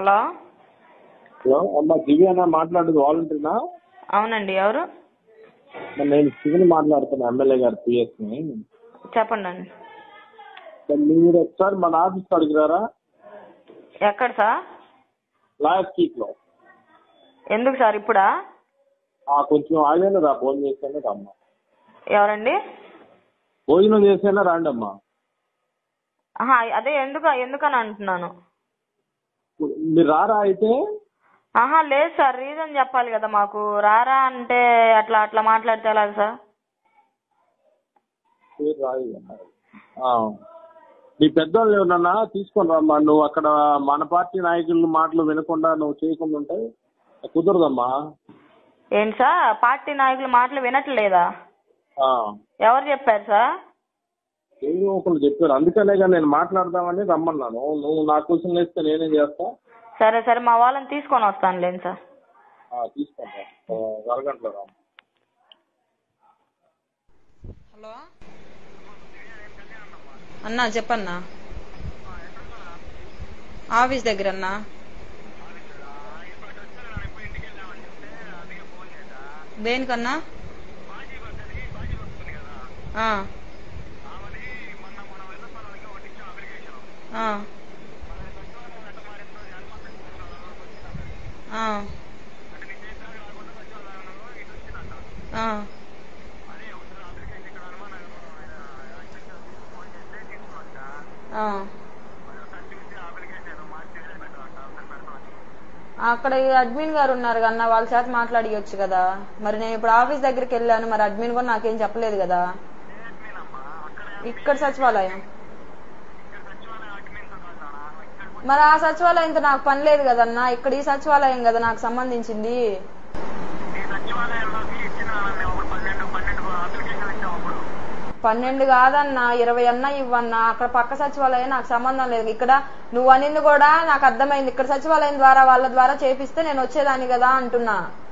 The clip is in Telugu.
హలో హలో అమ్మా దివ్యానా మాట్లాడేది వాలంటీర్నా అవునండి ఎవరు మరి నేను శివుని మాట్లాడుతున్నా ఎమ్మెల్యే గారి పిఎస్ ని చెప్పండి అండి మరి మీరు ఒకసారి మన ఆఫీస్ కాడికి రారా ఎక్కడ సార్ లాయర్ స్ట్రీట్ లో ఎందుకు సార్ ఇప్పుడా ఆ, కొంచెం ఆగాను రా భోజనం చేసాను రమ్మా ఎవరండి భోజనం చేసానా రాండి అమ్మా ఆహా అదే ఎందుకు ఎందుకని అంటున్నాను మీరు రారా అయితే ఆహా లేదు సార్ రీజన్ చెప్పాలి కదా మాకు రారా అంటే అట్లా అట్లా మాట్లాడితే ఎలాగ సార్ మీరు రాయి అన్నారు. ఆ. మీ పెద్దోళ్ళు ఏమన్నా తీసుకొని రమ్మా నువ్వు అక్కడ మన పార్టీ నాయకుల మాటలు వినకుండా నువ్వు చేయకుండా ఉంటే కుదరదమ్మా ఏంటి సార్ పార్టీ నాయకుల మాటలు వినట్లేదా ఆ. ఎవరు చెప్పారు సార్ ఏదో ఒకరు చెప్పారు అందుకనేగా నేను మాట్లాడదామని రమ్మన్నాను నువ్వు నా కోసం వేస్తే నేనేం చేస్తా సరే సరే మా వాళ్ళని తీసుకొని వస్తానులేండి సార్ ఆ, తీసుకుంటా ఆ, అరగంటలో రా హలో అన్నా చెప్పన్నా ఆఫీస్ దగ్గర అన్నా దేనికన్నా ఆ. ఆ. ఆ. ఆ. ఆ. అక్కడ ఈ అడ్మిన్ గారు ఉన్నారు కన్నా వాళ్ళ చేత మాట్లాడియొచ్చు కదా మరి నేను ఇప్పుడు ఆఫీస్ దగ్గరికి వెళ్ళాను మరి అడ్మిన్ కూడా నాకేం చెప్పలేదు కదా ఇక్కడ సచివాలయం మరి ఆ సచివాలయంతో నాకు పని లేదు కదన్నా ఇక్కడ ఈ సచివాలయం కదా నాకు సంబంధించింది పన్నెండు కాదన్నా ఇరవై అన్నా ఇవ్వన్నా అక్కడ పక్క సచివాలయం నాకు సంబంధం లేదు ఇక్కడ నువ్వు అనింది కూడా నాకు అర్థమైంది ఇక్కడ సచివాలయం ద్వారా వాళ్ళ ద్వారా చేపిస్తే నేను వచ్చేదాన్ని కదా అంటున్నా